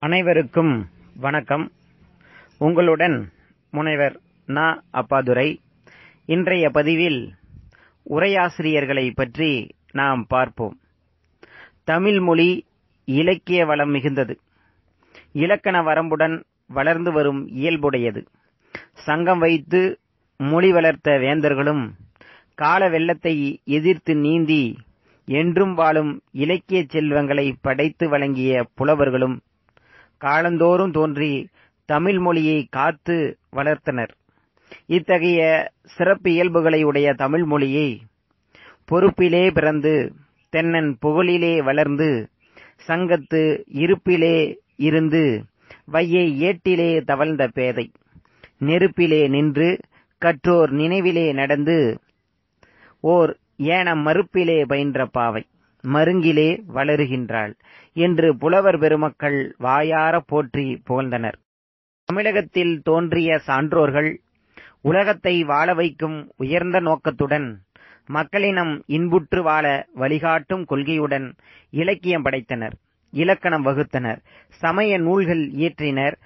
அனைவருக்கும் வணக்கம் உங்களுடன் முனைவர் ந அப்பாதுரை இன்றைய பதிவில் உரையாசிரியர்களைப் பற்றி நாம் பார்ப்போம் தமிழ் மொழி இலக்கிய வளம் மிகுந்தது இலக்கண வரம்புடன் வளர்ந்து வரும் இயல்புடையது சங்கம் வைத்து மொழி வளர்த்த வேந்தர்களும் கால வெள்ளத்தை எதிர்த்து நீந்தி என்றும் வாழும் இலக்கிய செல்வங்களை படைத்து வழங்கிய புலவர்களும் காலந்தோறும் தோன்றி தமிழ் மொழியை காத்து வளர்த்தனர் இத்தகைய சிறப்பு இயல்புகளை உடைய தமிழ் மொழியை பொறுப்பிலே பிறந்து தென்னன் புகழிலே வளர்ந்து சங்கத்து இருப்பிலே இருந்து வையை ஏட்டிலே தவழ்ந்த பேதை நெருப்பிலே நின்று கற்றோர் நினைவிலே நடந்து ஓர் ஏன மறுப்பிலே பயின்ற பாவை மருங்கிலே வளருகின்றாள் என்று புலவர் பெருமக்கள் வாயார போற்றி புகழ்ந்தனர் தமிழகத்தில் தோன்றிய சான்றோர்கள் உலகத்தை வாழ வைக்கும் உயர்ந்த நோக்கத்துடன் மக்களினம் இன்புற்று வாழ வழிகாட்டும் கொள்கையுடன் இலக்கியம் படைத்தனர் இலக்கணம் வகுத்தனர் சமய நூல்கள் இயற்றினர்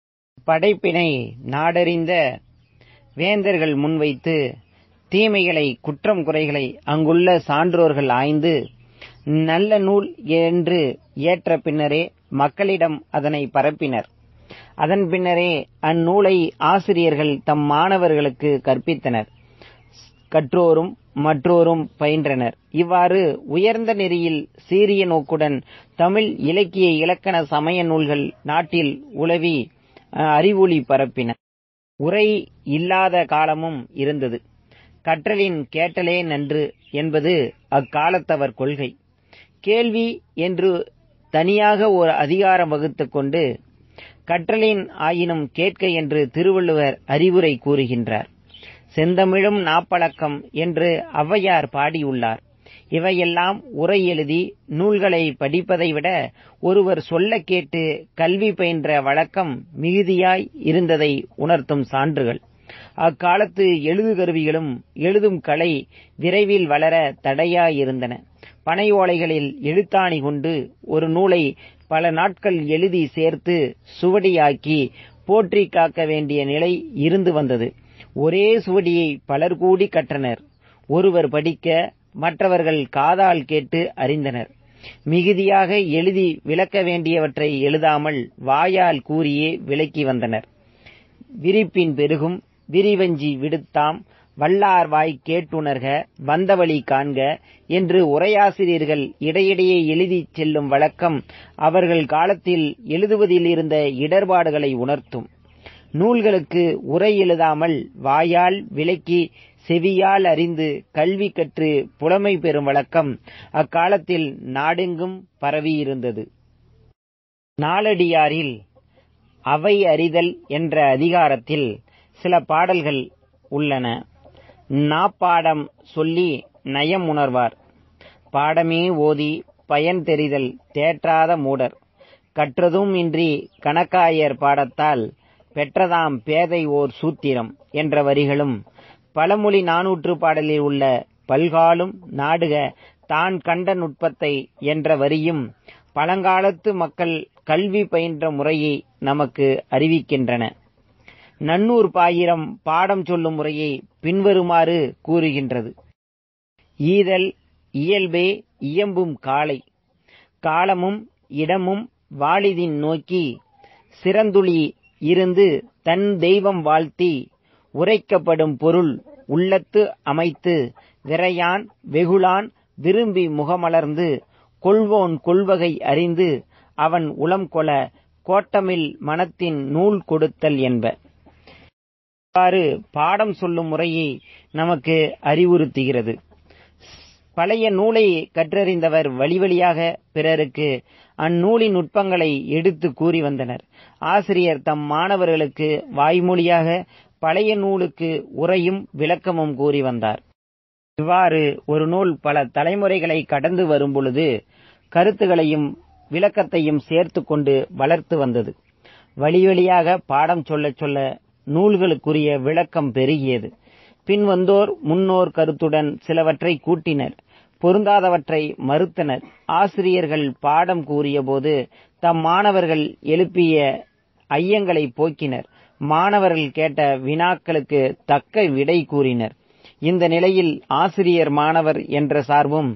படைப்பினை நாடறிந்த வேந்தர்கள் முன்வைத்து தீமைகளை குற்றம் குறைகளை அங்குள்ள சான்றோர்கள் ஆய்ந்து நல்ல நூல் என்று ஏற்ற பின்னரே மக்களிடம் அதனை பரப்பினர் அதன் பின்னரே அந்நூலை ஆசிரியர்கள் தம் மாணவர்களுக்கு கற்பித்தனர் கற்றோரும் மற்றோரும் பயின்றனர் இவ்வாறு உயர்ந்த நெறியில் சீரிய நோக்குடன் தமிழ் இலக்கிய இலக்கண சமய நூல்கள் நாட்டில் உலவி அறிவொளி பரப்பின உரை இல்லாத காலமும் இருந்தது கற்றலின் கேட்டலே நன்று என்பது அக்காலத்தவர் கொள்கை கேள்வி என்று தனியாக ஒரு அதிகாரம் வகுத்துக் கொண்டு கற்றலின் ஆயினும் கேட்க என்று திருவள்ளுவர் அறிவுரை கூறுகின்றார் செந்தமிழும் நாப்பழக்கம் என்று ஔவையார் பாடியுள்ளார் இவையெல்லாம் உரை எழுதி நூல்களை படிப்பதை விட ஒருவர் சொல்ல கேட்டு கல்வி பயின்ற வழக்கம் மிகுதியாய் இருந்ததை உணர்த்தும் சான்றுகள் அக்காலத்து எழுது கருவிகளும் எழுதும் கலை விரைவில் வளர தடையாயிருந்தன பனை ஓலைகளில் எழுத்தாணி கொண்டு ஒரு நூலை பல நாட்கள் எழுதி சேர்த்து சுவடியாக்கி போற்றி காக்க வேண்டிய நிலை இருந்து வந்தது ஒரே சுவடியை பலர் கூடி கற்றனர் ஒருவர் படிக்க மற்றவர்கள் காதால் கேட்டு அறிந்தனர் மிகுதியாக எழுதி விளக்க வேண்டியவற்றை எழுதாமல் வாயால் கூறியே விளக்கி வந்தனர் விரிப்பின் பெருகும் விரிவஞ்சி விடுத்தாம் வல்லார் வாய் கேட்டுணர்க வந்தவழி காண்க என்று உரையாசிரியர்கள் இடையிடையே எழுதிச் செல்லும் வழக்கம் அவர்கள் காலத்தில் எழுதுவதில் இருந்த இடர்பாடுகளை உணர்த்தும் நூல்களுக்கு உரை எழுதாமல் வாயால் விளக்கி செவியால் அறிந்து கல்வி கற்று புலமை பெறும் வழக்கம் அக்காலத்தில் நாடெங்கும் பரவியிருந்தது நாலடியாரில் அவை அறிதல் என்ற அதிகாரத்தில் சில பாடல்கள் உள்ளன நாப்பாடம் சொல்லி நயம் உணர்வார் பாடமே ஓதி பயன் தெரிதல் தேற்றாத மூடர் கற்றதும் இன்றி கணக்காயர் பாடத்தால் பெற்றதாம் பேதை ஓர் சூத்திரம் என்ற வரிகளும் பழமொழி நானூற்று பாடலில் உள்ள பல்காலும் நாடுக தான் கண்ட நுட்பத்தை என்ற வரியும் பழங்காலத்து மக்கள் கல்வி பயின்ற முறையை நமக்கு அறிவிக்கின்றன நன்னூர் பாயிரம் பாடம் சொல்லும் முறையை பின்வருமாறு கூறுகின்றது ஈதல் இயல்பே இயம்பும் காலை காலமும் இடமும் வாளிதின் நோக்கி சிறந்துளி இருந்து தன் தெய்வம் வாழ்த்தி உரைக்கப்படும் பொருள் உள்ளத்து அமைத்து விரையான் வெகுளான் விரும்பி முகமலர்ந்து கொள்வோன் கொள்வகை அறிந்து அவன் உளம் கொல கோட்டமில் மனத்தின் நூல் கொடுத்தல் என்ப இவ்வாறு பாடம் சொல்லும் முறையை நமக்கு அறிவுறுத்துகிறது பழைய நூலை கற்றறிந்தவர் வழி வழியாக பிறருக்கு அந்நூலின் நுட்பங்களை எடுத்து கூறி வந்தனர் ஆசிரியர் தம் மாணவர்களுக்கு வாய்மொழியாக பழைய நூலுக்கு உரையும் விளக்கமும் கூறி வந்தார் இவ்வாறு ஒரு நூல் பல தலைமுறைகளை கடந்து வரும் பொழுது கருத்துகளையும் விளக்கத்தையும் சேர்த்து கொண்டு வளர்த்து வந்தது வழி வழியாக பாடம் சொல்ல சொல்ல நூல்களுக்குரிய விளக்கம் பெருகியது பின் வந்தோர் முன்னோர் கருத்துடன் சிலவற்றை கூட்டினர் பொருந்தாதவற்றை மறுத்தனர் ஆசிரியர்கள் பாடம் கூறியபோது தம் மாணவர்கள் எழுப்பிய ஐயங்களை போக்கினர் மாணவர்கள் கேட்ட வினாக்களுக்கு தக்க விடை கூறினர் இந்த நிலையில் ஆசிரியர் மாணவர் என்ற சார்பும்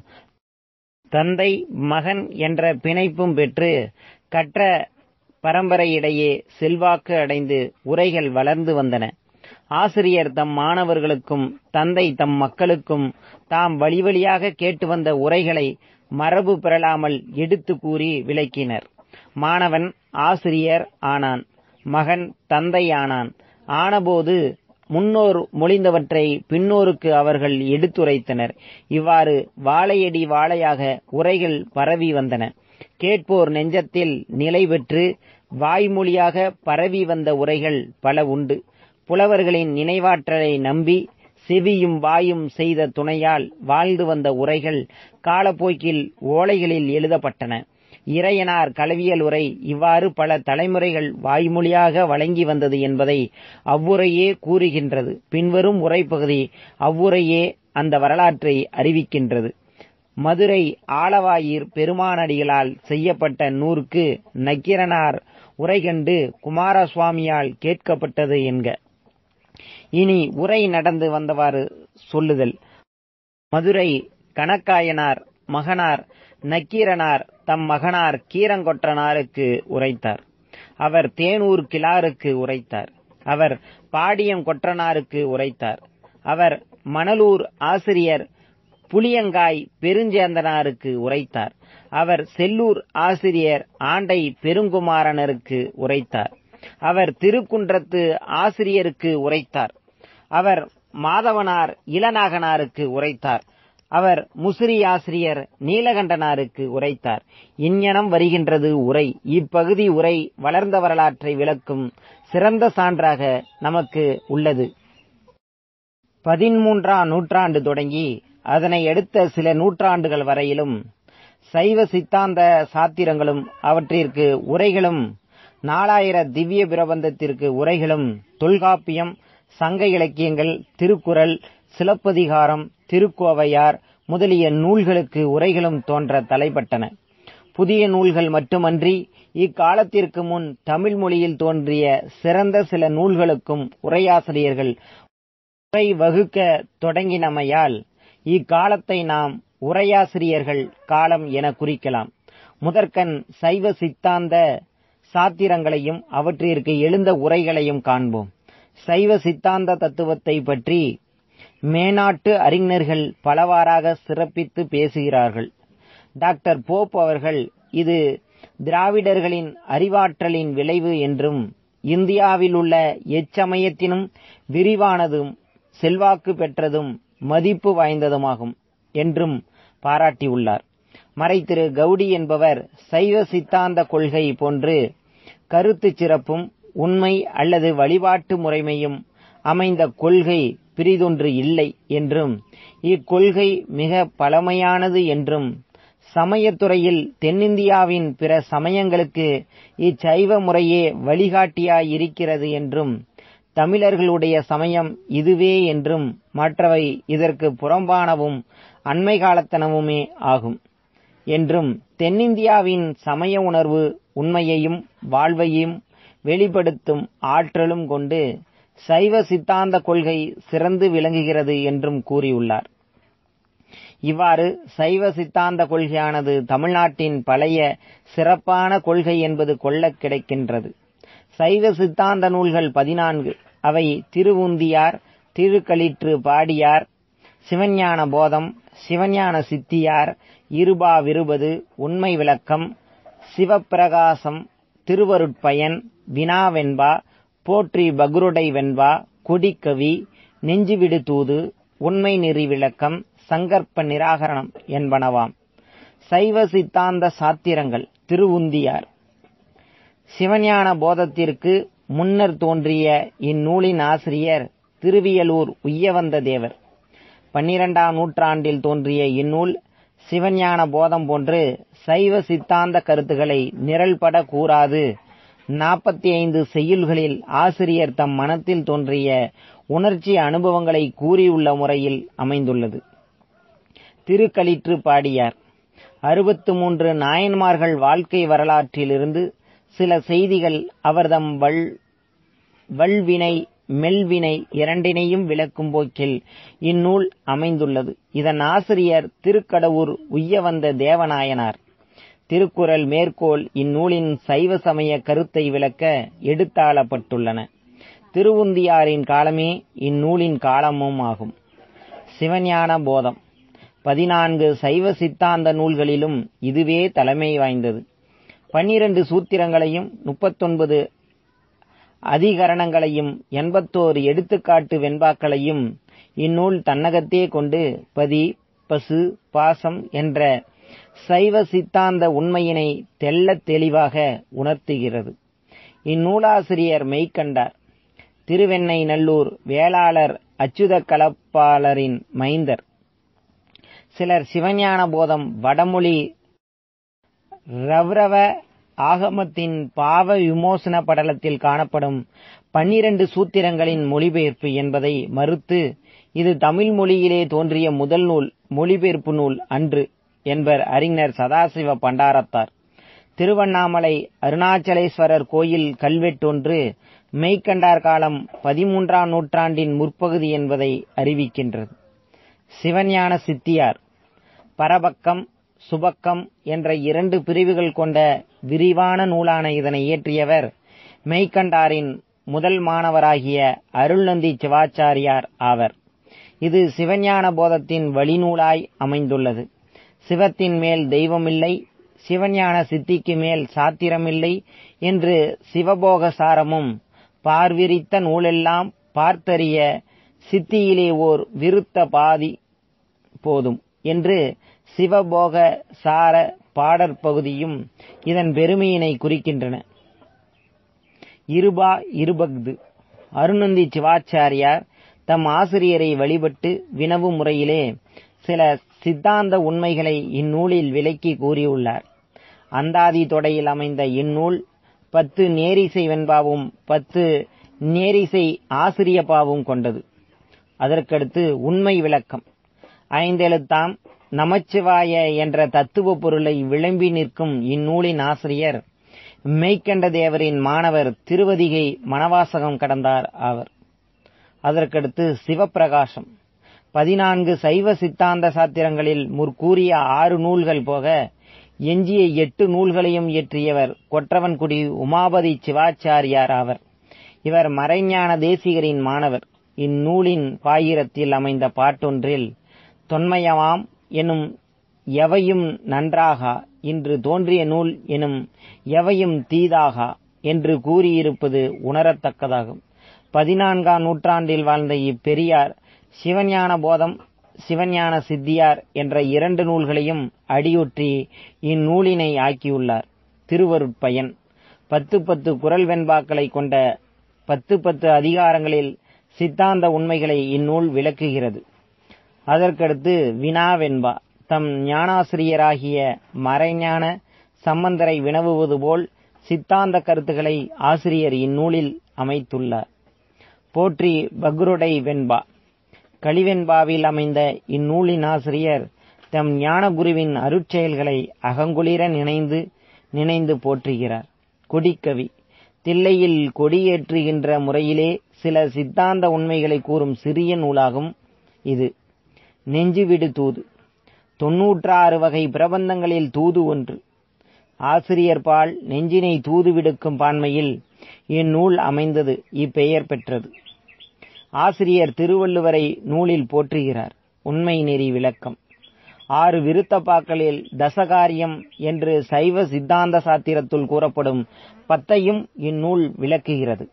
தந்தை மகன் என்ற பிணைப்பும் பெற்று கற்ற பரம்பரையிடையே செல்வாக்கு அடைந்து உரைகள் வளர்ந்து வந்தன ஆசிரியர் தம் மாணவர்களுக்கும் தந்தை தம் மக்களுக்கும் தாம் வழி வழியாக கேட்டு வந்த உரைகளை மரபு பெறலாமல் எடுத்து கூறி விளக்கினர் மாணவன் ஆசிரியர் ஆனான் மகன் தந்தை ஆனான் ஆனபோது முன்னோர் மொழிந்தவற்றை பின்னோருக்கு அவர்கள் எடுத்துரைத்தனர் இவ்வாறு வாழையடி வாழையாக உரைகள் பரவி வந்தன கேட்போர் நெஞ்சத்தில் நிலை பெற்று வாய்மொழியாக பரவி வந்த உரைகள் பல உண்டு புலவர்களின் நினைவாற்றலை நம்பி செவியும் வாயும் செய்த துணையால் வாழ்ந்து வந்த உரைகள் காலப்போக்கில் ஓலைகளில் எழுதப்பட்டன இறையனார் களவியல் உரை இவ்வாறு பல தலைமுறைகள் வாய்மொழியாக வழங்கி வந்தது என்பதை அவ்வுரையே கூறுகின்றது பின்வரும் உரைப்பகுதி அவ்வுரையே அந்த வரலாற்றை அறிவிக்கின்றது மதுரை ஆளவாயிர் பெருமானடிகளால் செய்யப்பட்ட நூற்கு நக்கீரனார் உரை கண்டு குமாரசுவாமியால் கேட்கப்பட்டது என்க இனி உரை நடந்து வந்தவாறு சொல்லுதல் மதுரை கணக்காயனார் மகனார் நக்கீரனார் தம் மகனார் கீரங்கொற்றனாருக்கு உரைத்தார் அவர் தேனூர் கிளாருக்கு உரைத்தார் அவர் பாடியம் கொற்றனாருக்கு உரைத்தார் அவர் மணலூர் ஆசிரியர் புளியங்காய் பெருஞ்சேந்தனாருக்கு உரைத்தார் அவர் செல்லூர் ஆசிரியர் ஆண்டை பெருங்குமாரனருக்கு உரைத்தார் அவர் திருக்குன்றத்து ஆசிரியருக்கு உரைத்தார் அவர் மாதவனார் இளநாகனாருக்கு உரைத்தார் அவர் முசிறி ஆசிரியர் நீலகண்டனாருக்கு உரைத்தார் இஞ்ஞனம் வருகின்றது உரை இப்பகுதி உரை வளர்ந்த வரலாற்றை விளக்கும் சிறந்த சான்றாக நமக்கு உள்ளது பதிமூன்றாம் நூற்றாண்டு தொடங்கி அதனை அடுத்த சில நூற்றாண்டுகள் வரையிலும் சைவ சித்தாந்த சாத்திரங்களும் அவற்றிற்கு உரைகளும் நாலாயிர திவ்ய பிரபந்தத்திற்கு உரைகளும் தொல்காப்பியம் சங்க இலக்கியங்கள் திருக்குறள் சிலப்பதிகாரம் திருக்கோவையார் முதலிய நூல்களுக்கு உரைகளும் தோன்ற தலைப்பட்டன புதிய நூல்கள் மட்டுமன்றி இக்காலத்திற்கு முன் தமிழ் மொழியில் தோன்றிய சிறந்த சில நூல்களுக்கும் உரையாசிரியர்கள் உரை வகுக்க தொடங்கினமையால் இக்காலத்தை நாம் உரையாசிரியர்கள் காலம் என குறிக்கலாம் முதற்கண் சைவ சித்தாந்த சாத்திரங்களையும் அவற்றிற்கு எழுந்த உரைகளையும் காண்போம் சைவ சித்தாந்த தத்துவத்தை பற்றி மேனாட்டு அறிஞர்கள் பலவாறாக சிறப்பித்து பேசுகிறார்கள் டாக்டர் போப் அவர்கள் இது திராவிடர்களின் அறிவாற்றலின் விளைவு என்றும் இந்தியாவில் உள்ள எச்சமயத்தினும் விரிவானதும் செல்வாக்கு பெற்றதும் மதிப்பு வாய்ந்ததுமாகும் என்றும் பாராட்டியுள்ளார் மறைத்திரு கவுடி என்பவர் சைவ சித்தாந்த கொள்கை போன்று கருத்து சிறப்பும் உண்மை அல்லது வழிபாட்டு முறைமையும் அமைந்த கொள்கை பிரிதொன்று இல்லை என்றும் இக்கொள்கை மிக பழமையானது என்றும் சமயத்துறையில் தென்னிந்தியாவின் பிற சமயங்களுக்கு இச்சைவ முறையே வழிகாட்டியாயிருக்கிறது என்றும் தமிழர்களுடைய சமயம் இதுவே என்றும் மற்றவை இதற்கு புறம்பானவும் அண்மை காலத்தனவுமே ஆகும் என்றும் தென்னிந்தியாவின் சமய உணர்வு உண்மையையும் வாழ்வையும் வெளிப்படுத்தும் ஆற்றலும் கொண்டு சைவ சித்தாந்த கொள்கை சிறந்து விளங்குகிறது என்றும் கூறியுள்ளார் இவ்வாறு சைவ சித்தாந்த கொள்கையானது தமிழ்நாட்டின் பழைய சிறப்பான கொள்கை என்பது கொள்ளக் கிடைக்கின்றது சைவ சித்தாந்த நூல்கள் பதினான்கு அவை திருவுந்தியார் திருக்களிற்று பாடியார் சிவஞான போதம் சிவஞான சித்தியார் இருபா விருபது உண்மை விளக்கம் சிவப்பிரகாசம் திருவருட்பயன் வினாவென்பா போற்றி பகுருடை வெண்பா கொடிக்கவி நெஞ்சுவிடு தூது உண்மை நெறி விளக்கம் சங்கற்ப நிராகரணம் என்பனவாம் சைவ சித்தாந்த சாத்திரங்கள் திருவுந்தியார் சிவஞான போதத்திற்கு முன்னர் தோன்றிய இந்நூலின் ஆசிரியர் திருவியலூர் உய்யவந்த தேவர் பன்னிரண்டாம் நூற்றாண்டில் தோன்றிய இந்நூல் சிவஞான போதம் போன்று சைவ சித்தாந்த கருத்துக்களை நிரல்பட கூறாது நாற்பத்தி ஐந்து செய்யுள்களில் ஆசிரியர் தம் மனத்தில் தோன்றிய உணர்ச்சி அனுபவங்களை கூறியுள்ள முறையில் அமைந்துள்ளது திருக்களிற்று பாடியார் அறுபத்து மூன்று நாயன்மார்கள் வாழ்க்கை வரலாற்றிலிருந்து சில செய்திகள் அவர்தம் வல் வல்வினை மெல்வினை இரண்டினையும் விளக்கும் போக்கில் இந்நூல் அமைந்துள்ளது இதன் ஆசிரியர் திருக்கடவூர் உய்யவந்த தேவநாயனார் திருக்குறள் மேற்கோள் இந்நூலின் சைவ சமய கருத்தை விளக்க எடுத்தாளப்பட்டுள்ளன திருவுந்தியாரின் காலமே இந்நூலின் காலமும் ஆகும் சிவஞான போதம் பதினான்கு சைவ சித்தாந்த நூல்களிலும் இதுவே தலைமை வாய்ந்தது பன்னிரண்டு சூத்திரங்களையும் முப்பத்தொன்பது அதிகரணங்களையும் எண்பத்தோரு எடுத்துக்காட்டு வெண்பாக்களையும் இந்நூல் தன்னகத்தே கொண்டு பதி பசு பாசம் என்ற சைவ சித்தாந்த உண்மையினை தெள்ளத் தெளிவாக உணர்த்துகிறது இந்நூலாசிரியர் மெய்கண்டார் திருவெண்ணை நல்லூர் வேளாளர் அச்சுத கலப்பாளரின் மைந்தர் சிலர் சிவஞான போதம் வடமொழி ரவ்ரவ ஆகமத்தின் பாவ விமோசன படலத்தில் காணப்படும் பன்னிரண்டு சூத்திரங்களின் மொழிபெயர்ப்பு என்பதை மறுத்து இது தமிழ் மொழியிலே தோன்றிய முதல் நூல் மொழிபெயர்ப்பு நூல் அன்று என்பர் அறிஞர் சதாசிவ பண்டாரத்தார் திருவண்ணாமலை அருணாச்சலேஸ்வரர் கோயில் கல்வெட்டொன்று மெய்கண்டார் காலம் பதிமூன்றாம் நூற்றாண்டின் முற்பகுதி என்பதை அறிவிக்கின்றது சிவஞான சித்தியார் பரபக்கம் சுபக்கம் என்ற இரண்டு பிரிவுகள் கொண்ட விரிவான நூலான இதனை இயற்றியவர் மெய்கண்டாரின் முதல் மாணவராகிய அருள்நந்தி சிவாச்சாரியார் ஆவர் இது சிவஞான போதத்தின் வழிநூலாய் அமைந்துள்ளது சிவத்தின் மேல் தெய்வமில்லை சிவஞான சித்திக்கு மேல் சாத்திரமில்லை என்று சிவபோக சாரமும் பார்விரித்த நூலெல்லாம் பார்த்தறிய சித்தியிலே ஓர் விருத்த பாதி போதும் என்று சிவபோக சார பாடற்பகுதியும் இதன் பெருமையினை குறிக்கின்றன இருபா இருபக்து அருணந்தி சிவாச்சாரியார் தம் ஆசிரியரை வழிபட்டு வினவு முறையிலே சில சித்தாந்த உண்மைகளை இந்நூலில் விளக்கி கூறியுள்ளார் அந்தாதி தொடையில் அமைந்த இந்நூல் பத்து நேரிசை வெண்பாவும் பத்து நேரிசை ஆசிரியப்பாவும் கொண்டது அதற்கடுத்து உண்மை விளக்கம் ஐந்தெழுத்தாம் நமச்சிவாய என்ற தத்துவ பொருளை விளம்பி நிற்கும் இந்நூலின் ஆசிரியர் மெய்கண்ட தேவரின் மாணவர் திருவதிகை மணவாசகம் கடந்தார் ஆவர் அதற்கடுத்து சிவப்பிரகாசம் பதினான்கு சைவ சித்தாந்த சாத்திரங்களில் முற்கூறிய ஆறு நூல்கள் போக எஞ்சிய எட்டு நூல்களையும் இயற்றியவர் கொற்றவன்குடி உமாபதி சிவாச்சாரியார் ஆவர் இவர் மறைஞான தேசிகரின் மாணவர் இந்நூலின் பாயிரத்தில் அமைந்த பாட்டொன்றில் தொன்மயமாம் எனும் எவையும் நன்றாகா இன்று தோன்றிய நூல் எனும் எவையும் தீதாகா என்று கூறியிருப்பது உணரத்தக்கதாகும் பதினான்காம் நூற்றாண்டில் வாழ்ந்த இப்பெரியார் சிவஞான போதம் சிவஞான சித்தியார் என்ற இரண்டு நூல்களையும் அடியொற்றி இந்நூலினை ஆக்கியுள்ளார் திருவருட்பயன் பத்து பத்து குரல் வெண்பாக்களை கொண்ட பத்து பத்து அதிகாரங்களில் சித்தாந்த உண்மைகளை இந்நூல் விளக்குகிறது அதற்கடுத்து வினா வெண்பா தம் ஞானாசிரியராகிய மறைஞான சம்பந்தரை வினவுவது போல் சித்தாந்த கருத்துக்களை ஆசிரியர் இந்நூலில் அமைத்துள்ளார் போற்றி பக்ருடை வெண்பா கலிவெண்பாவில் அமைந்த இந்நூலின் ஆசிரியர் தம் ஞானகுருவின் அருட்செயல்களை அகங்குளிர நினைந்து நினைந்து போற்றுகிறார் கொடிக்கவி தில்லையில் கொடியேற்றுகின்ற முறையிலே சில சித்தாந்த உண்மைகளை கூறும் சிறிய நூலாகும் இது நெஞ்சுவிடு தூது தொன்னூற்றாறு வகை பிரபந்தங்களில் தூது ஒன்று ஆசிரியர் பால் நெஞ்சினை தூது விடுக்கும் பான்மையில் இந்நூல் அமைந்தது இப்பெயர் பெற்றது ஆசிரியர் திருவள்ளுவரை நூலில் போற்றுகிறார் உண்மை நெறி விளக்கம் ஆறு விருத்தப்பாக்களில் தசகாரியம் என்று சைவ சித்தாந்த சாத்திரத்துள் கூறப்படும் பத்தையும் இந்நூல் விளக்குகிறது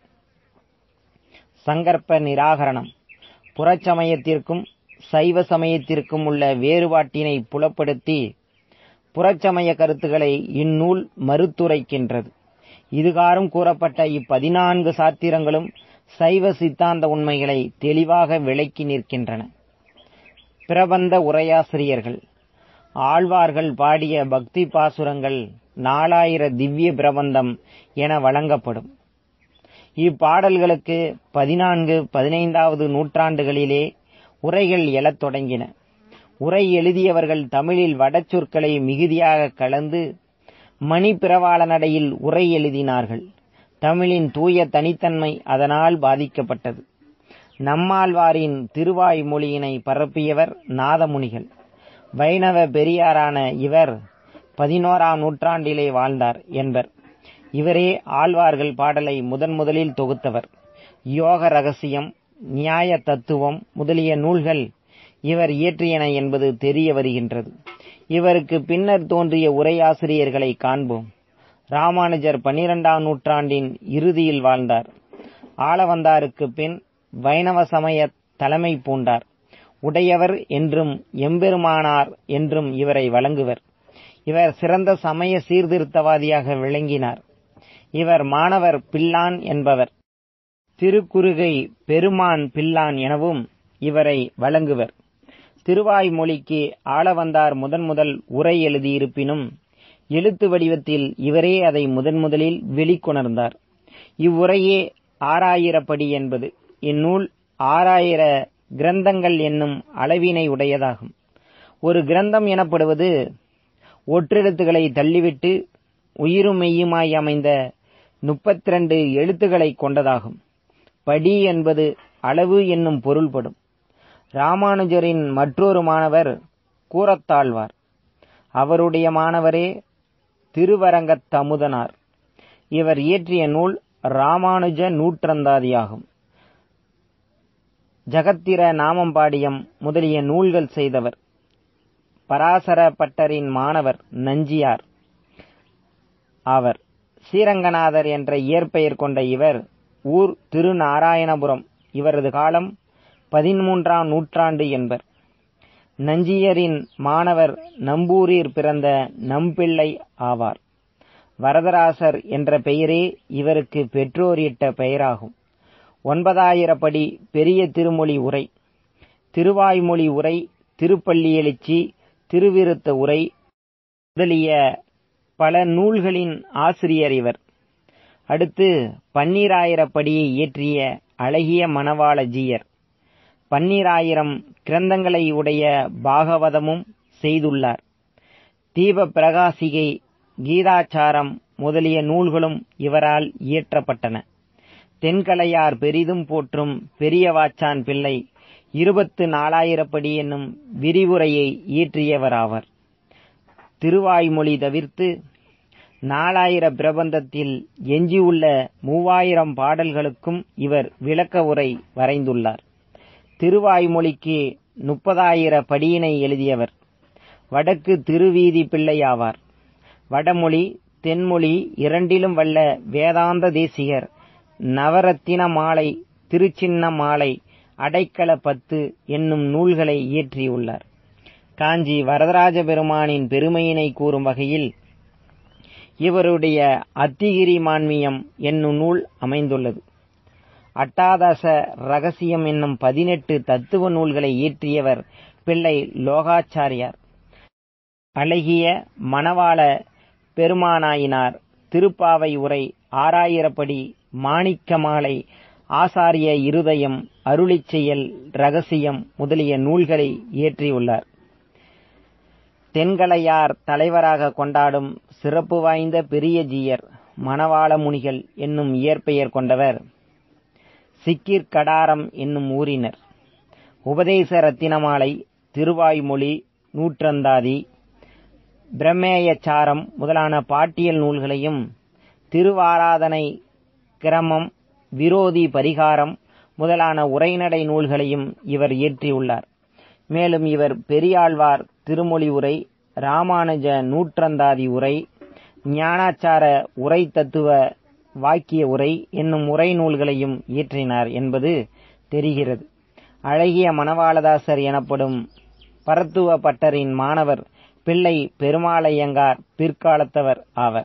சங்கற்ப நிராகரணம் புறச்சமயத்திற்கும் சைவ சமயத்திற்கும் உள்ள வேறுபாட்டினை புலப்படுத்தி புறச்சமய கருத்துக்களை இந்நூல் மறுத்துரைக்கின்றது இதுகாரும் கூறப்பட்ட இப்பதினான்கு சாத்திரங்களும் சைவ சித்தாந்த உண்மைகளை தெளிவாக விளக்கி நிற்கின்றன பிரபந்த உரையாசிரியர்கள் ஆழ்வார்கள் பாடிய பக்தி பாசுரங்கள் நாலாயிர திவ்ய பிரபந்தம் என வழங்கப்படும் இப்பாடல்களுக்கு பதினான்கு பதினைந்தாவது நூற்றாண்டுகளிலே உரைகள் எழத் தொடங்கின உரை எழுதியவர்கள் தமிழில் வடச்சொற்களை மிகுதியாக கலந்து மணிப்பிரவாள நடையில் உரை எழுதினார்கள் தமிழின் தூய தனித்தன்மை அதனால் பாதிக்கப்பட்டது நம்மாழ்வாரின் திருவாய் மொழியினை பரப்பியவர் நாதமுனிகள் வைணவ பெரியாரான இவர் பதினோராம் நூற்றாண்டிலே வாழ்ந்தார் என்பர் இவரே ஆழ்வார்கள் பாடலை முதன் முதலில் தொகுத்தவர் யோக ரகசியம் நியாய தத்துவம் முதலிய நூல்கள் இவர் இயற்றியன என்பது தெரிய வருகின்றது இவருக்கு பின்னர் தோன்றிய உரையாசிரியர்களை காண்போம் ராமானுஜர் பன்னிரெண்டாம் நூற்றாண்டின் இறுதியில் வாழ்ந்தார் ஆளவந்தாருக்கு பின் வைணவ சமய தலைமை பூண்டார் உடையவர் என்றும் எம்பெருமானார் என்றும் இவரை வழங்குவர் இவர் சிறந்த சமய சீர்திருத்தவாதியாக விளங்கினார் இவர் மாணவர் பில்லான் என்பவர் திருக்குறுகை பெருமான் பில்லான் எனவும் இவரை வழங்குவர் திருவாய்மொழிக்கு ஆளவந்தார் முதன் முதல் உரை எழுதியிருப்பினும் எழுத்து வடிவத்தில் இவரே அதை முதன் முதலில் வெளிக்கொணர்ந்தார் இவ்வுரையே ஆறாயிரப்படி என்பது இந்நூல் ஆறாயிர கிரந்தங்கள் என்னும் அளவினை உடையதாகும் ஒரு கிரந்தம் எனப்படுவது ஒற்றெழுத்துக்களை தள்ளிவிட்டு உயிரும் மெய்யுமாய் அமைந்த முப்பத்திரண்டு எழுத்துக்களை கொண்டதாகும் படி என்பது அளவு என்னும் பொருள்படும் ராமானுஜரின் மற்றொரு மாணவர் கூறத்தாழ்வார் அவருடைய மாணவரே திருவரங்கத்தமுதனார் இவர் இயற்றிய நூல் ராமானுஜ நூற்றந்தாதியாகும் ஜகத்திர நாமம்பாடியம் முதலிய நூல்கள் செய்தவர் பராசர பட்டரின் மாணவர் நஞ்சியார் ஆவர் ஸ்ரீரங்கநாதர் என்ற இயற்பெயர் கொண்ட இவர் ஊர் திருநாராயணபுரம் இவரது காலம் பதிமூன்றாம் நூற்றாண்டு என்பர் நஞ்சியரின் மாணவர் நம்பூரில் பிறந்த நம்பிள்ளை ஆவார் வரதராசர் என்ற பெயரே இவருக்கு பெற்றோர் இட்ட பெயராகும் ஒன்பதாயிரப்படி பெரிய திருமொழி உரை திருவாய்மொழி உரை திருப்பள்ளி எழுச்சி திருவிருத்த உரை முதலிய பல நூல்களின் ஆசிரியர் இவர் அடுத்து பன்னீராயிரப்படியை இயற்றிய அழகிய மணவாள ஜீயர் பன்னீராயிரம் கிரந்தங்களை உடைய பாகவதமும் செய்துள்ளார் தீப பிரகாசிகை கீதாச்சாரம் முதலிய நூல்களும் இவரால் இயற்றப்பட்டன தென்கலையார் பெரிதும் போற்றும் பெரிய வாச்சான் பிள்ளை இருபத்து நாலாயிரப்படி என்னும் விரிவுரையை இயற்றியவராவர் திருவாய்மொழி தவிர்த்து நாலாயிர பிரபந்தத்தில் எஞ்சியுள்ள மூவாயிரம் பாடல்களுக்கும் இவர் விளக்க உரை வரைந்துள்ளார் திருவாய்மொழிக்கு முப்பதாயிர படியினை எழுதியவர் வடக்கு திருவீதி பிள்ளையாவார் வடமொழி தென்மொழி இரண்டிலும் வல்ல வேதாந்த தேசிகர் நவரத்தின மாலை திருச்சின்ன மாலை அடைக்கல பத்து என்னும் நூல்களை இயற்றியுள்ளார் காஞ்சி வரதராஜ பெருமானின் பெருமையினை கூறும் வகையில் இவருடைய அத்திகிரி மான்மியம் என்னும் நூல் அமைந்துள்ளது அட்டாதச ரகசியம் என்னும் பதினெட்டு தத்துவ நூல்களை இயற்றியவர் பிள்ளை லோகாச்சாரியார் அழகிய மணவாள பெருமானாயினார் திருப்பாவை உரை ஆறாயிரப்படி மாணிக்க மாலை ஆசாரிய இருதயம் அருளிச் செயல் ரகசியம் முதலிய நூல்களை இயற்றியுள்ளார் தென்கலையார் தலைவராக கொண்டாடும் சிறப்பு வாய்ந்த பெரிய ஜீயர் மணவாள முனிகள் என்னும் இயற்பெயர் கொண்டவர் சிக்கிர் கடாரம் என்னும் ஊரினர் உபதேச ரத்தினமாலை திருவாய்மொழி நூற்றந்தாதி பிரம்மேயச்சாரம் முதலான பாட்டியல் நூல்களையும் திருவாராதனை கிரமம் விரோதி பரிகாரம் முதலான உரைநடை நூல்களையும் இவர் இயற்றியுள்ளார் மேலும் இவர் பெரியாழ்வார் திருமொழி உரை ராமானுஜ நூற்றந்தாதி உரை ஞானாச்சார உரை தத்துவ வாக்கிய உரை என்னும் உரை நூல்களையும் இயற்றினார் என்பது தெரிகிறது அழகிய மணவாளதாசர் எனப்படும் பரத்துவ பட்டரின் மாணவர் பிள்ளை பெருமாளையங்கார் பிற்காலத்தவர் ஆவர்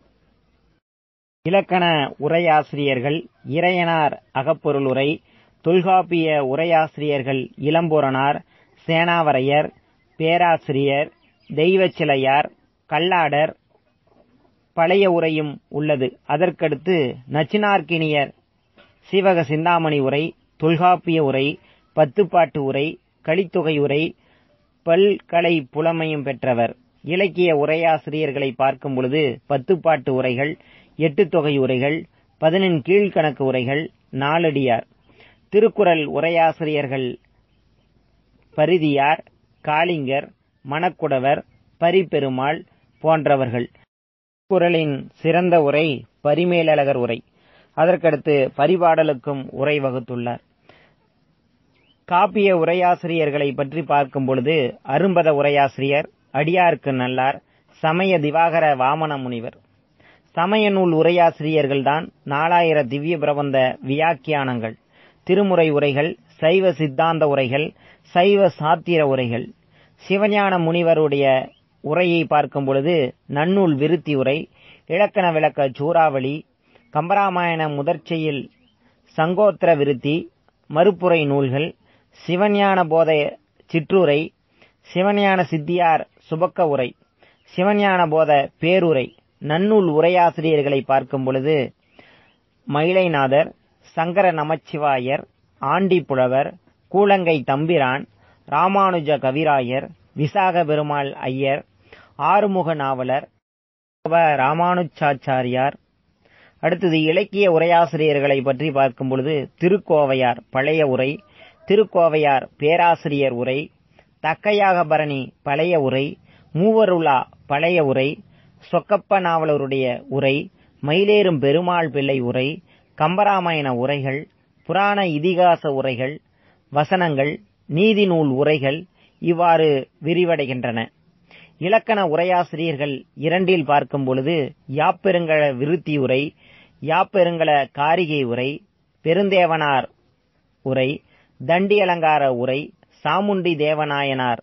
இலக்கண உரையாசிரியர்கள் இறையனார் அகப்பொருள் உரை தொல்காப்பிய உரையாசிரியர்கள் இளம்பூரனார் சேனாவரையர் பேராசிரியர் தெய்வச்சிலையார் கல்லாடர் பழைய உரையும் உள்ளது அதற்கடுத்து நச்சினார்க்கினியர் சீவக சிந்தாமணி உரை தொல்காப்பிய உரை பத்துப்பாட்டு உரை கலித்தொகை உரை பல்கலை புலமையும் பெற்றவர் இலக்கிய உரையாசிரியர்களை பார்க்கும் பொழுது பத்துப்பாட்டு உரைகள் எட்டு தொகை உரைகள் பதினெண் கீழ்கணக்கு உரைகள் நாலடியார் திருக்குறள் உரையாசிரியர்கள் பரிதியார் காளிங்கர் மணக்குடவர் பரிபெருமாள் போன்றவர்கள் குறளின் சிறந்த உரை பரிமேலழகர் உரை அதற்கடுத்து பரிபாடலுக்கும் உரை வகுத்துள்ளார் காப்பிய உரையாசிரியர்களை பற்றி பார்க்கும் பொழுது அரும்பத உரையாசிரியர் அடியார்க்கு நல்லார் சமய திவாகர வாமன முனிவர் சமய நூல் உரையாசிரியர்கள்தான் நாலாயிர திவ்ய பிரபந்த வியாக்கியானங்கள் திருமுறை உரைகள் சைவ சித்தாந்த உரைகள் சைவ சாத்திர உரைகள் சிவஞான முனிவருடைய உரையை பார்க்கும் பொழுது நன்னூல் விருத்தி உரை இலக்கண விளக்க சூறாவளி கம்பராமாயண முதற்செயில் சங்கோத்திர விருத்தி மறுப்புரை நூல்கள் சிவஞான போத சிற்றுரை சிவஞான சித்தியார் சுபக்க உரை சிவஞான போத பேருரை நன்னூல் உரையாசிரியர்களை பார்க்கும் பொழுது மயிலைநாதர் சங்கர நமச்சிவாயர் ஆண்டி புலவர் கூலங்கை தம்பிரான் ராமானுஜ கவிராயர் விசாக பெருமாள் ஐயர் ஆறுமுக நாவலர் ராமானுச்சாச்சாரியார் அடுத்தது இலக்கிய உரையாசிரியர்களை பற்றி பார்க்கும் பொழுது திருக்கோவையார் பழைய உரை திருக்கோவையார் பேராசிரியர் உரை தக்கையாக பரணி பழைய உரை மூவருலா பழைய உரை சொக்கப்ப நாவலருடைய உரை மயிலேறும் பெருமாள் பிள்ளை உரை கம்பராமாயண உரைகள் புராண இதிகாச உரைகள் வசனங்கள் நீதி நூல் உரைகள் இவ்வாறு விரிவடைகின்றன இலக்கண உரையாசிரியர்கள் இரண்டில் பார்க்கும் பொழுது யாப்பெருங்கல விருத்தி உரை யாப்பெருங்கல காரிகை உரை பெருந்தேவனார் உரை தண்டி அலங்கார உரை சாமுண்டி தேவநாயனார்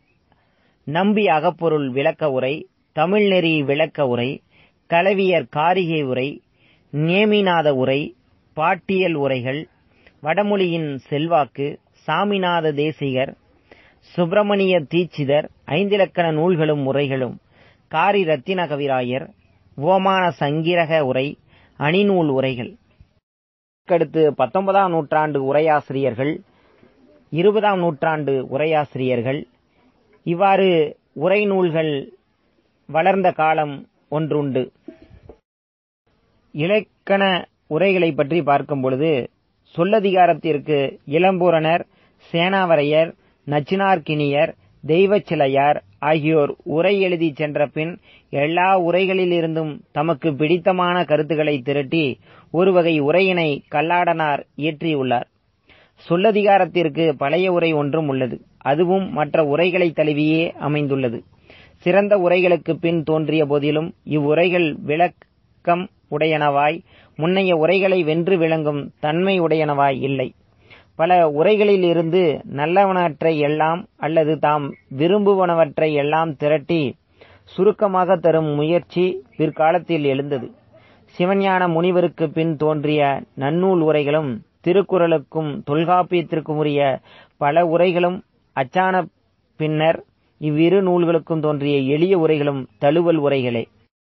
நம்பி அகப்பொருள் விளக்க உரை தமிழ்நெறி விளக்க உரை கலவியர் காரிகை உரை நேமிநாத உரை பாட்டியல் உரைகள் வடமொழியின் செல்வாக்கு சாமிநாத தேசிகர் சுப்பிரமணிய தீட்சிதர் ஐந்திலக்கண நூல்களும் உரைகளும் காரி ரத்தின கவிராயர் ஓமான சங்கிரக உரை அணிநூல் உரைகள் அடுத்து பத்தொன்பதாம் நூற்றாண்டு உரையாசிரியர்கள் இருபதாம் நூற்றாண்டு உரையாசிரியர்கள் இவ்வாறு உரை நூல்கள் வளர்ந்த காலம் ஒன்றுண்டு இலக்கண உரைகளை பற்றி பார்க்கும் பொழுது சொல்லதிகாரத்திற்கு இளம்பூரணர் சேனாவரையர் நச்சினார்கினியர் தெய்வச்சிலையார் ஆகியோர் உரை எழுதி சென்ற பின் எல்லா உரைகளிலிருந்தும் தமக்கு பிடித்தமான கருத்துக்களை திரட்டி ஒரு வகை உரையினை கல்லாடனார் இயற்றியுள்ளார் சொல்லதிகாரத்திற்கு பழைய உரை ஒன்றும் உள்ளது அதுவும் மற்ற உரைகளை தழுவியே அமைந்துள்ளது சிறந்த உரைகளுக்கு பின் தோன்றிய போதிலும் இவ்வுரைகள் விளக்கம் உடையனவாய் முன்னைய உரைகளை வென்று விளங்கும் தன்மை உடையனவாய் இல்லை பல உரைகளில் இருந்து நல்லவனவற்றை எல்லாம் அல்லது தாம் விரும்புவனவற்றை எல்லாம் திரட்டி சுருக்கமாக தரும் முயற்சி பிற்காலத்தில் எழுந்தது சிவஞான முனிவருக்கு பின் தோன்றிய நன்னூல் உரைகளும் திருக்குறளுக்கும் தொல்காப்பியத்திற்கும் உரிய பல உரைகளும் அச்சான பின்னர் இவ்விரு நூல்களுக்கும் தோன்றிய எளிய உரைகளும் தழுவல் உரைகளே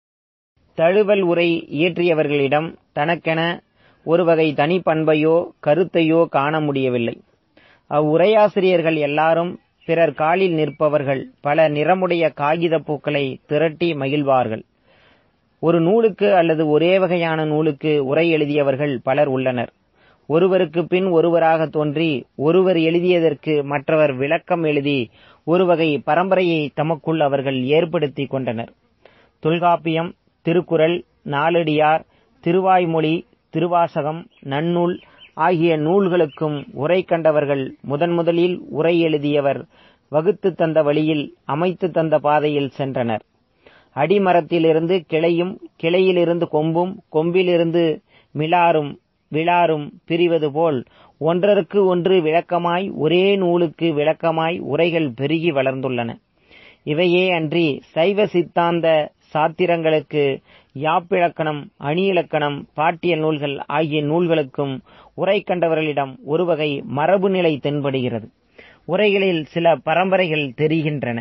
தழுவல் உரை இயற்றியவர்களிடம் தனக்கென ஒரு வகை தனிப்பண்பையோ கருத்தையோ காண முடியவில்லை அவ்வுரையாசிரியர்கள் எல்லாரும் பிறர் காலில் நிற்பவர்கள் பல நிறமுடைய காகித பூக்களை திரட்டி மகிழ்வார்கள் ஒரு நூலுக்கு அல்லது ஒரே வகையான நூலுக்கு உரை எழுதியவர்கள் பலர் உள்ளனர் ஒருவருக்கு பின் ஒருவராக தோன்றி ஒருவர் எழுதியதற்கு மற்றவர் விளக்கம் எழுதி ஒரு வகை பரம்பரையை தமக்குள் அவர்கள் ஏற்படுத்திக் கொண்டனர் தொல்காப்பியம் திருக்குறள் நாலடியார் திருவாய்மொழி திருவாசகம் நன்னூல் ஆகிய நூல்களுக்கும் உரை கண்டவர்கள் முதன் முதலில் உரை எழுதியவர் வகுத்து தந்த வழியில் அமைத்து தந்த பாதையில் சென்றனர் அடிமரத்திலிருந்து கிளையும் கிளையிலிருந்து கொம்பும் கொம்பிலிருந்து மிலாரும் விழாரும் பிரிவது போல் ஒன்றருக்கு ஒன்று விளக்கமாய் ஒரே நூலுக்கு விளக்கமாய் உரைகள் பெருகி வளர்ந்துள்ளன இவையே அன்றி சைவ சித்தாந்த சாத்திரங்களுக்கு யாப்பிலக்கணம் அணியிலக்கணம் பாட்டியல் நூல்கள் ஆகிய நூல்களுக்கும் உரை கண்டவர்களிடம் ஒருவகை மரபு நிலை தென்படுகிறது உரைகளில் சில பரம்பரைகள் தெரிகின்றன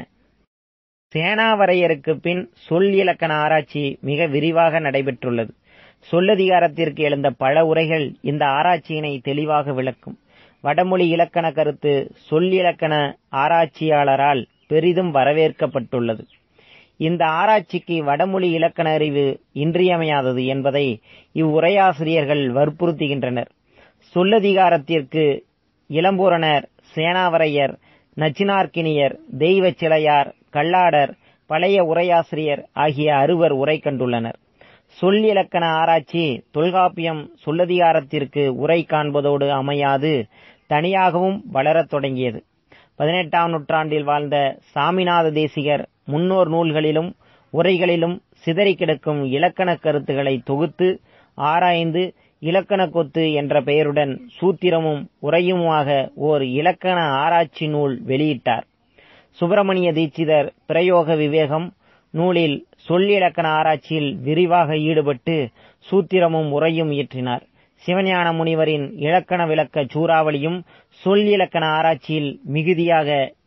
சேனாவரையருக்கு பின் சொல் இலக்கண ஆராய்ச்சி மிக விரிவாக நடைபெற்றுள்ளது சொல்லதிகாரத்திற்கு எழுந்த பல உரைகள் இந்த ஆராய்ச்சியினை தெளிவாக விளக்கும் வடமொழி இலக்கண கருத்து சொல் இலக்கண ஆராய்ச்சியாளரால் பெரிதும் வரவேற்கப்பட்டுள்ளது இந்த ஆராய்ச்சிக்கு வடமொழி இலக்கண அறிவு இன்றியமையாதது என்பதை இவ்வுரையாசிரியர்கள் வற்புறுத்துகின்றனர் சொல்லதிகாரத்திற்கு இளம்பூரணர் சேனாவரையர் நச்சினார்க்கினியர் தெய்வச் சிலையார் கல்லாடர் பழைய உரையாசிரியர் ஆகிய அறுவர் உரை கண்டுள்ளனர் சொல் இலக்கண ஆராய்ச்சி தொல்காப்பியம் சொல்லதிகாரத்திற்கு உரை காண்பதோடு அமையாது தனியாகவும் வளரத் தொடங்கியது பதினெட்டாம் நூற்றாண்டில் வாழ்ந்த சாமிநாத தேசிகர் முன்னோர் நூல்களிலும் உரைகளிலும் சிதறி கிடக்கும் இலக்கண கருத்துக்களை தொகுத்து ஆராய்ந்து இலக்கண கொத்து என்ற பெயருடன் சூத்திரமும் உரையுமாக ஓர் இலக்கண ஆராய்ச்சி நூல் வெளியிட்டார் சுப்பிரமணிய தீட்சிதர் பிரயோக விவேகம் நூலில் சொல் இலக்கண ஆராய்ச்சியில் விரிவாக ஈடுபட்டு சூத்திரமும் உரையும் இயற்றினார் சிவஞான முனிவரின் இலக்கண விளக்க சூறாவளியும் சொல் இலக்கண ஆராய்ச்சியில் மிகுதியாக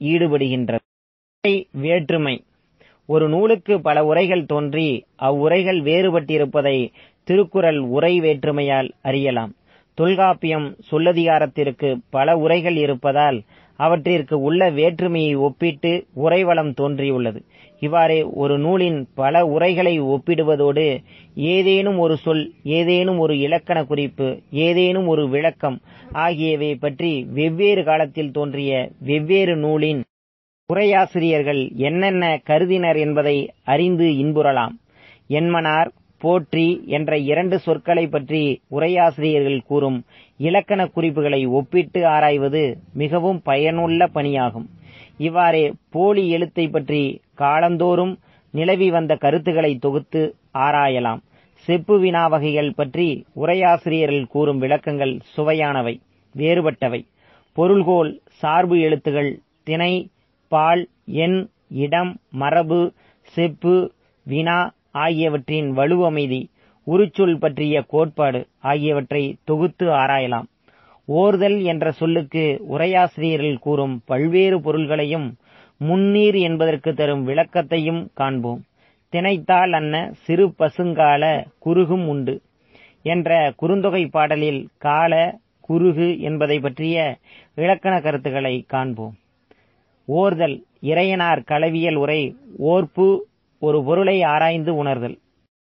ஈடுபடுகின்றது வேற்றுமை ஒரு நூலுக்கு பல உரைகள் தோன்றி அவ்வுரைகள் வேறுபட்டிருப்பதை திருக்குறள் உரை வேற்றுமையால் அறியலாம் தொல்காப்பியம் சொல்லதிகாரத்திற்கு பல உரைகள் இருப்பதால் அவற்றிற்கு உள்ள வேற்றுமையை ஒப்பிட்டு உரைவளம் தோன்றியுள்ளது இவ்வாறு ஒரு நூலின் பல உரைகளை ஒப்பிடுவதோடு ஏதேனும் ஒரு சொல் ஏதேனும் ஒரு இலக்கண குறிப்பு ஏதேனும் ஒரு விளக்கம் ஆகியவை பற்றி வெவ்வேறு காலத்தில் தோன்றிய வெவ்வேறு நூலின் உரையாசிரியர்கள் என்னென்ன கருதினர் என்பதை அறிந்து இன்புறலாம் என்மனார் போற்றி என்ற இரண்டு சொற்களை பற்றி உரையாசிரியர்கள் கூறும் இலக்கண குறிப்புகளை ஒப்பிட்டு ஆராய்வது மிகவும் பயனுள்ள பணியாகும் இவ்வாறே போலி எழுத்தை பற்றி காலந்தோறும் நிலவி வந்த கருத்துக்களை தொகுத்து ஆராயலாம் செப்பு வினா வகைகள் பற்றி உரையாசிரியர்கள் கூறும் விளக்கங்கள் சுவையானவை வேறுபட்டவை பொருள்கோள் சார்பு எழுத்துகள் திணை பால் எண் இடம் மரபு செப்பு வினா ஆகியவற்றின் வலுவமைதி உருச்சொல் பற்றிய கோட்பாடு ஆகியவற்றை தொகுத்து ஆராயலாம் ஓர்தல் என்ற சொல்லுக்கு உரையாசிரியர்கள் கூறும் பல்வேறு பொருள்களையும் முன்னீர் என்பதற்கு தரும் விளக்கத்தையும் காண்போம் திணைத்தால் அன்ன சிறு பசுங்கால குறுகும் உண்டு என்ற குறுந்தொகை பாடலில் கால குறுகு என்பதை பற்றிய இலக்கண கருத்துக்களை காண்போம் ஓர்தல் இறையனார் களவியல் உரை ஓர்ப்பு ஒரு பொருளை ஆராய்ந்து உணர்தல்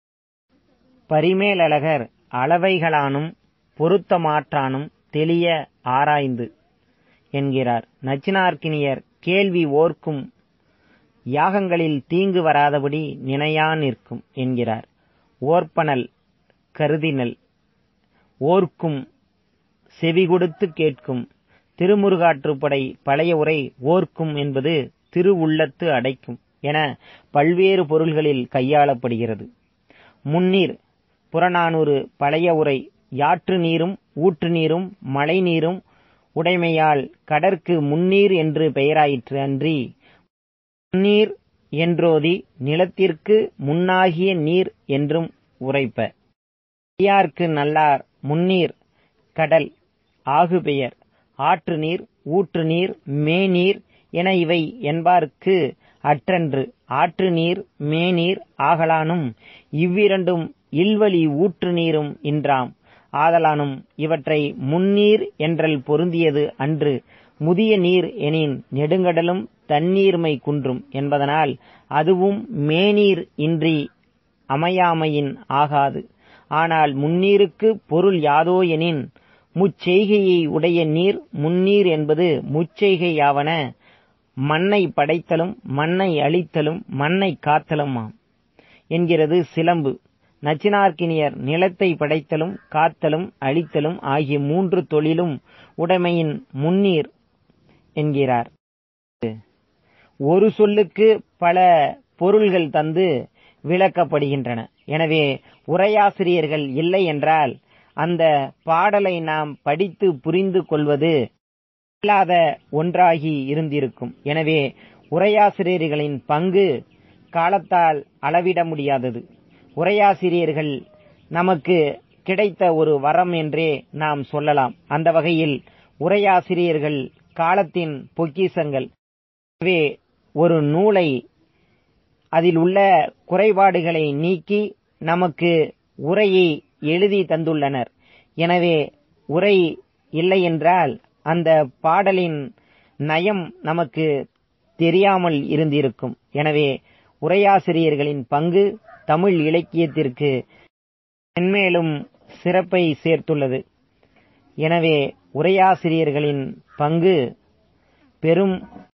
பரிமேலழகர் அளவைகளானும் பொருத்தமாற்றானும் தெளிய ஆராய்ந்து என்கிறார் நச்சினார்க்கினியர் கேள்வி ஓர்க்கும் யாகங்களில் தீங்கு வராதபடி நினையா நிற்கும் என்கிறார் ஓர்ப்பனல் கருதினல் ஓர்க்கும் செவி கொடுத்து கேட்கும் திருமுருகாற்றுப்படை பழைய உரை ஓர்க்கும் என்பது திருவுள்ளத்து அடைக்கும் என பல்வேறு பொருள்களில் கையாளப்படுகிறது முன்னீர் புறநானூறு பழைய உரை யாற்று நீரும் ஊற்று நீரும் மழை நீரும் உடைமையால் கடற்கு முன்னீர் என்று பெயராயிற்று அன்றி முன்னீர் என்றோதி நிலத்திற்கு முன்னாகிய நீர் என்றும் உரைப்ப பெரியார்க்கு நல்லார் முன்னீர் கடல் ஆகு பெயர் ஆற்று நீர் ஊற்று நீர் மேநீர் என இவை என்பார்க்கு அற்றன்று ஆற்று நீர் மேநீர் ஆகலானும் இவ்விரண்டும் இல்வழி ஊற்று நீரும் இன்றாம் ஆதலானும் இவற்றை முன்னீர் என்றல் பொருந்தியது அன்று முதிய நீர் எனின் நெடுங்கடலும் தண்ணீர்மை குன்றும் என்பதனால் அதுவும் மேநீர் இன்றி அமையாமையின் ஆகாது ஆனால் முன்னீருக்கு பொருள் யாதோ எனின் முச்செய்கையை உடைய நீர் முன்னீர் என்பது முச்செய்கையாவன மண்ணை படைத்தலும் மண்ணை அழித்தலும் மண்ணை காத்தலுமாம் என்கிறது சிலம்பு நச்சினார்க்கினியர் நிலத்தை படைத்தலும் காத்தலும் அழித்தலும் ஆகிய மூன்று தொழிலும் உடைமையின் முன்னீர் என்கிறார் ஒரு சொல்லுக்கு பல பொருள்கள் தந்து விளக்கப்படுகின்றன எனவே உரையாசிரியர்கள் இல்லை என்றால் அந்த பாடலை நாம் படித்து புரிந்து கொள்வது இல்லாத ஒன்றாகி இருந்திருக்கும் எனவே உரையாசிரியர்களின் பங்கு காலத்தால் அளவிட முடியாதது உரையாசிரியர்கள் நமக்கு கிடைத்த ஒரு வரம் என்றே நாம் சொல்லலாம் அந்த வகையில் உரையாசிரியர்கள் காலத்தின் பொக்கிசங்கள் எனவே ஒரு நூலை அதில் உள்ள குறைபாடுகளை நீக்கி நமக்கு உரையை எழுதி தந்துள்ளனர் எனவே உரை இல்லை என்றால் அந்த பாடலின் நயம் நமக்கு தெரியாமல் இருந்திருக்கும் எனவே உரையாசிரியர்களின் பங்கு தமிழ் இலக்கியத்திற்கு மென்மேலும் சிறப்பை சேர்த்துள்ளது எனவே உரையாசிரியர்களின் பங்கு பெரும்